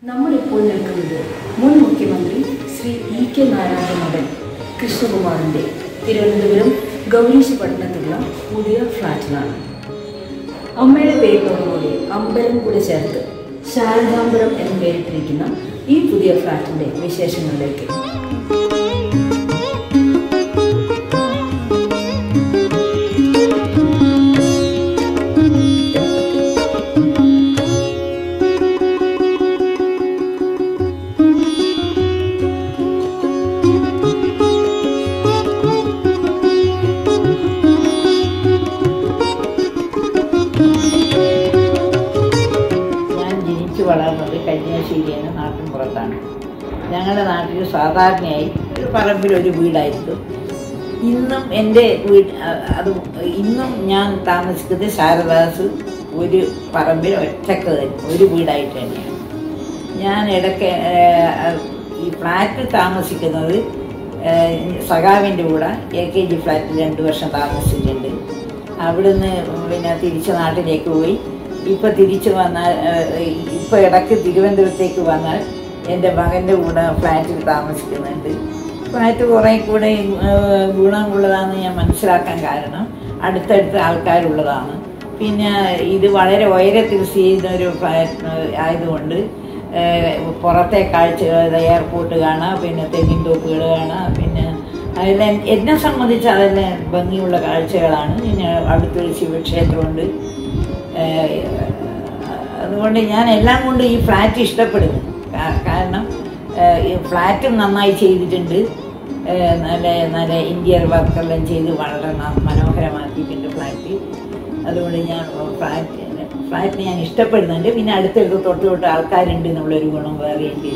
നമ്മളിപ്പോൾ നിൽക്കുന്നത് മുൻ മുഖ്യമന്ത്രി ശ്രീ ഇ കെ നാരായണ മകൻ കൃഷ്ണകുമാറിൻ്റെ തിരുവനന്തപുരം ഗൗരീശപട്ടണത്തുള്ള പുതിയ ഫ്ലാറ്റിലാണ് അമ്മയുടെ പേരിനോടുകൂടി അമ്പലം കൂടെ ചേർത്ത് ശാരദാംബരം എന്ന് പേരിട്ടിരിക്കുന്ന ഈ പുതിയ ഫ്ലാറ്റിൻ്റെ വിശേഷങ്ങളിലേക്ക് ഞാൻ ജനിച്ചു വളർന്നത് കന്യാശ്ശേരി എന്ന നാട്ടിൻ പുറത്താണ് ഞങ്ങളുടെ നാട്ടിൽ സാധാരണയായി ഒരു പറമ്പിൽ ഒരു വീടായിരുന്നു ഇന്നും എൻ്റെ വീട് അ- അത് ഇന്നും ഞാൻ താമസിക്കുന്നത് ശാരദാസ് ഒരു പറമ്പിൽ ഒറ്റക്ക് തന്നെ ഒരു വീടായിട്ട് തന്നെയാണ് ഞാൻ ഇടയ്ക്ക് ഏഹ്, ഈ ഫ്ലാറ്റിൽ താമസിക്കുന്നത് ഏഹ്, സഖാവിൻ്റെ കൂടെ എ കെ ജി ഫ്ലാറ്റിൽ രണ്ട് വർഷം താമസിച്ചിട്ടുണ്ട് അവിടുന്ന് പിന്നെ തിരിച്ച് നാട്ടിലേക്ക് പോയി ഇപ്പം തിരിച്ച് വന്നാൽ ഇപ്പം ഇടയ്ക്ക് തിരുവനന്തപുരത്തേക്ക് വന്നാൽ എൻ്റെ മകൻ്റെ കൂടെ ഫ്ലാറ്റിൽ താമസിക്കുന്നുണ്ട് ഫ്ലാറ്റ് കുറേ കൂടെ ഏഹ്, ഗുണമുള്ളതാണെന്ന് ഞാൻ മനസ്സിലാക്കാൻ കാരണം അടുത്തടുത്ത ആൾക്കാരുള്ളതാണ് പിന്നെ ഇത് വളരെ ഉയരത്തിൽ സ്ഥിതി ചെയ്യുന്ന ഒരു ഫ്ലാറ്റ് ആയതുകൊണ്ട് ഏഹ്, പുറത്തെ കാഴ്ചകൾ എയർപോർട്ട് കാണാം പിന്നെ തെങ്ങിൻ തോപ്പുകൾ കാണാം പിന്നെ അതെല്ലാം എന്നെ സംബന്ധിച്ച് അതെല്ലാം ഭംഗിയുള്ള കാഴ്ചകളാണ് പിന്നെ അടുത്തൊരു ശിവക്ഷേത്രമുണ്ട് ഏഹ്, അതുകൊണ്ട് ഞാൻ എല്ലാം കൊണ്ട് ഈ ഫ്ലാറ്റ് ഇഷ്ടപ്പെടുന്നു കാ- കാരണം ഏഹ്, ഈ ഫ്ലാറ്റും നന്നായി ചെയ്തിട്ടുണ്ട് ഏഹ്, നല്ല നല്ല ഇന്ത്യർ വർക്കെല്ലാം ചെയ്ത് വളരെ ന- മനോഹരമാക്കിയിട്ടുണ്ട് ഫ്ലാറ്റ് അതുകൊണ്ട് ഞാൻ ഫ്ലാറ്റ് ഫ്ലാറ്റിനെ ഞാൻ ഇഷ്ടപ്പെടുന്നുണ്ട് പിന്നെ അടുത്തടുത്ത് തൊട്ട് തൊട്ട് ആൾക്കാരുണ്ട് എന്നുള്ളൊരു ഗുണം വേറെ എനിക്ക്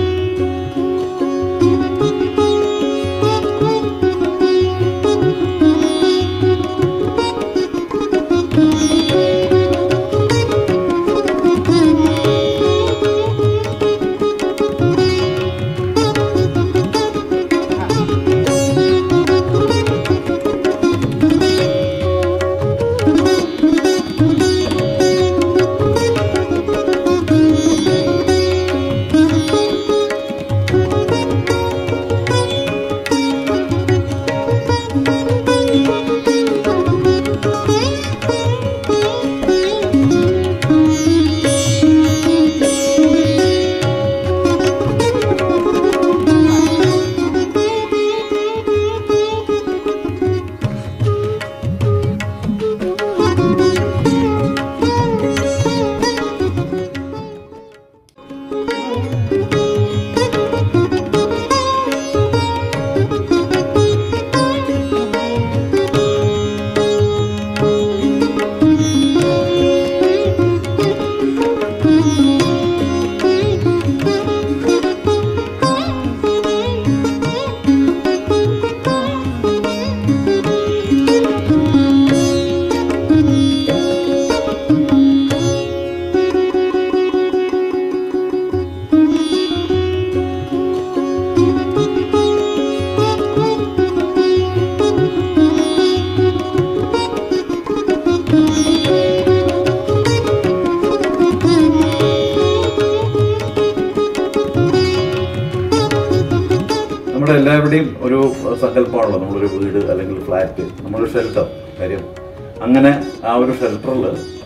നമ്മുടെ എല്ലാവരുടെയും ഒരു സങ്കല്പമാണല്ലോ നമ്മളൊരു വീട് അല്ലെങ്കിൽ ഫ്ലാറ്റ് നമ്മളൊരു ഷെൽട്ടർ കാര്യം അങ്ങനെ ആ ഒരു ഷെൽട്ടറിൽ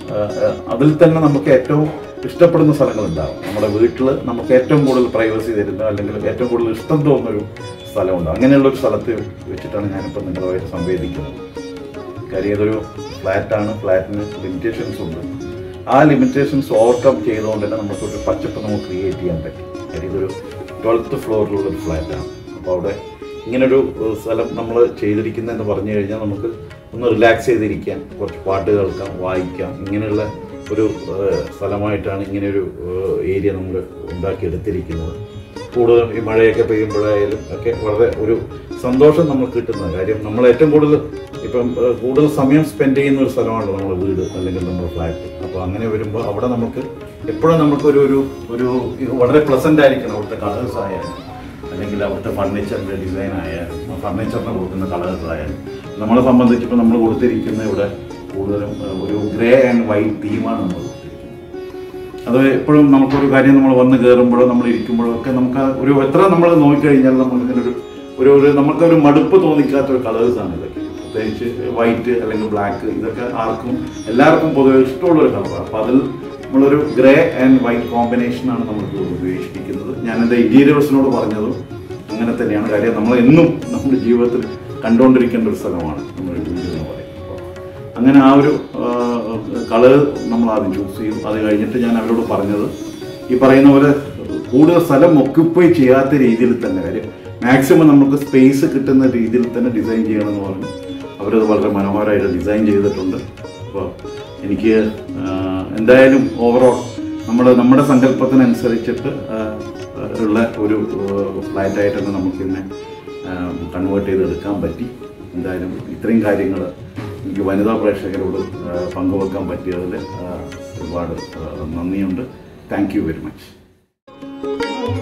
അതിൽ തന്നെ നമുക്ക് ഏറ്റവും ഇഷ്ടപ്പെടുന്ന സ്ഥലങ്ങളുണ്ടാവും നമ്മുടെ വീട്ടിൽ നമുക്ക് ഏറ്റവും കൂടുതൽ പ്രൈവസി തരുന്ന അല്ലെങ്കിൽ ഏറ്റവും കൂടുതൽ ഇഷ്ടം തോന്നുന്നൊരു സ്ഥലമുണ്ട് അങ്ങനെയുള്ള ഒരു സ്ഥലത്ത് വെച്ചിട്ടാണ് ഞാനിപ്പോൾ നിങ്ങളുമായിട്ട് സംവേദിക്കുന്നത് കാര്യം ഇതൊരു ഫ്ലാറ്റാണ് ഫ്ലാറ്റിന് ലിമിറ്റേഷൻസ് ഉണ്ട് ആ ലിമിറ്റേഷൻസ് ഓവർകം ചെയ്തുകൊണ്ട് തന്നെ നമുക്കൊരു പച്ചപ്പ് നമുക്ക് ക്രിയേറ്റ് ചെയ്യാൻ പറ്റും കാര്യം ഇതൊരു ട്വൽത്ത് ഫ്ലോറിലുള്ള ഒരു ഫ്ലാറ്റാണ് അപ്പോൾ അവിടെ ഇങ്ങനൊരു ഏഹ്, സ്ഥലം നമ്മൾ ചെയ്തിരിക്കുന്നതെന്ന് പറഞ്ഞു കഴിഞ്ഞാൽ നമുക്ക് ഒന്ന് റിലാക്സ് ചെയ്തിരിക്കാൻ കുറച്ച് പാട്ട് കേൾക്കാം വായിക്കാം ഇങ്ങനെയുള്ള ഒരു ഏഹ്, സ്ഥലമായിട്ടാണ് ഇങ്ങനെയൊരു ഏരിയ നമ്മൾ ഉണ്ടാക്കിയെടുത്തിരിക്കുന്നത് കൂടുതലും ഈ മഴയൊക്കെ പെയ്യുമ്പോഴായാലും ഒക്കെ വളരെ ഒരു സന്തോഷം നമുക്ക് കിട്ടുന്ന കാര്യം നമ്മൾ ഏറ്റവും കൂടുതൽ ഇപ്പം ഏഹ്, കൂടുതൽ സമയം സ്പെൻഡ് ചെയ്യുന്ന ഒരു സ്ഥലമാണല്ലോ നമ്മുടെ വീട് അല്ലെങ്കിൽ നമ്മുടെ ഫ്ലാറ്റ് അപ്പോൾ അങ്ങനെ വരുമ്പോൾ അവിടെ നമുക്ക് എപ്പോഴും നമുക്കൊരു ഒരു ഒരു ഇത് വളരെ പ്ലസന്റ് ആയിരിക്കണം അവിടുത്തെ കളേഴ്സ് ആയാലും അല്ലെങ്കിൽ അവിടുത്തെ ഫർണിച്ചറിന്റെ ഡിസൈൻ ആയാലും ഫർണിച്ചറിന് കൊടുക്കുന്ന കളേഴ്സ് ആയാലും നമ്മളെ സംബന്ധിച്ച് ഇപ്പോൾ നമ്മൾ കൊടുത്തിരിക്കുന്ന ഇവിടെ കൂടുതലും ഏഹ്, ഒരു ഗ്രേ ആൻഡ് വൈറ്റ് തീമാണ് നമ്മൾ കൊടുത്തിരിക്കുന്നത് അത് എപ്പോഴും നമുക്കൊരു കാര്യം നമ്മൾ വന്ന് കയറുമ്പോഴോ നമ്മൾ ഇരിക്കുമ്പോഴോ ഒക്കെ നമുക്ക് ആ ഒരു എത്ര നമ്മൾ നോക്കിക്കഴിഞ്ഞാൽ നമുക്ക് ഇങ്ങനെ ഒരു ഒരു ഒരു നമുക്കൊരു മടുപ്പ് തോന്നിക്കാത്ത ഒരു കളേഴ്സാണ് ഇതൊക്കെ പ്രത്യേകിച്ച് വൈറ്റ് അല്ലെങ്കിൽ ബ്ലാക്ക് ഇതൊക്കെ ആർക്കും എല്ലാവർക്കും പൊതുവെ ഇഷ്ടമുള്ള ഒരു കളറാണ് അപ്പോൾ അതിൽ നമ്മളൊരു ഗ്രേ ആൻഡ് വൈറ്റ് കോമ്പിനേഷനാണ് നമ്മൾ കൂടുതൽ ഉപയോഗിച്ചിരിക്കുന്നത് ഞാൻ എൻ്റെ ഇൻറ്റീരിയേഴ്സിനോട് പറഞ്ഞതും അങ്ങനെ തന്നെയാണ് കാര്യം നമ്മൾ എന്നും നമ്മുടെ ജീവിതത്തിൽ കണ്ടുകൊണ്ടിരിക്കേണ്ട ഒരു സ്ഥലമാണ് നമ്മുടെ വീട് എന്ന് പറയുന്നത് അപ്പോൾ അങ്ങനെ ആ ഒരു കളർ നമ്മൾ ആദ്യം ചൂസ് ചെയ്തു അത് കഴിഞ്ഞിട്ട് ഞാൻ അവരോട് പറഞ്ഞത് ഈ പറയുന്ന പോലെ കൂടുതൽ സ്ഥലം ഒക്യുപ്പൈ ചെയ്യാത്ത രീതിയിൽ തന്നെ കാര്യം മാക്സിമം നമുക്ക് സ്പേസ് കിട്ടുന്ന രീതിയിൽ തന്നെ ഡിസൈൻ ചെയ്യണമെന്ന് പറഞ്ഞു അവരത് വളരെ മനോഹരമായിട്ട് ഡിസൈൻ ചെയ്തിട്ടുണ്ട് അപ്പോൾ എനിക്ക് ആ, എന്തായാലും ഓവറോൾ നമ്മൾ നമ്മുടെ സങ്കല്പത്തിനനുസരിച്ചിട്ട് ആ, ഉള്ള ഒരു ഫ്ലാറ്റായിട്ട് തന്നെ നമുക്കിന്നെ കൺവേർട്ട് ചെയ്ത് എടുക്കാൻ പറ്റി എന്തായാലും ഇത്രയും കാര്യങ്ങൾ എനിക്ക് വനിതാ പ്രേക്ഷകരോട് ആ, പങ്കുവെക്കാൻ പറ്റിയതിൽ ആ, ഒരുപാട് ആ, നന്ദിയുണ്ട് താങ്ക് യു വെരി മച്ച്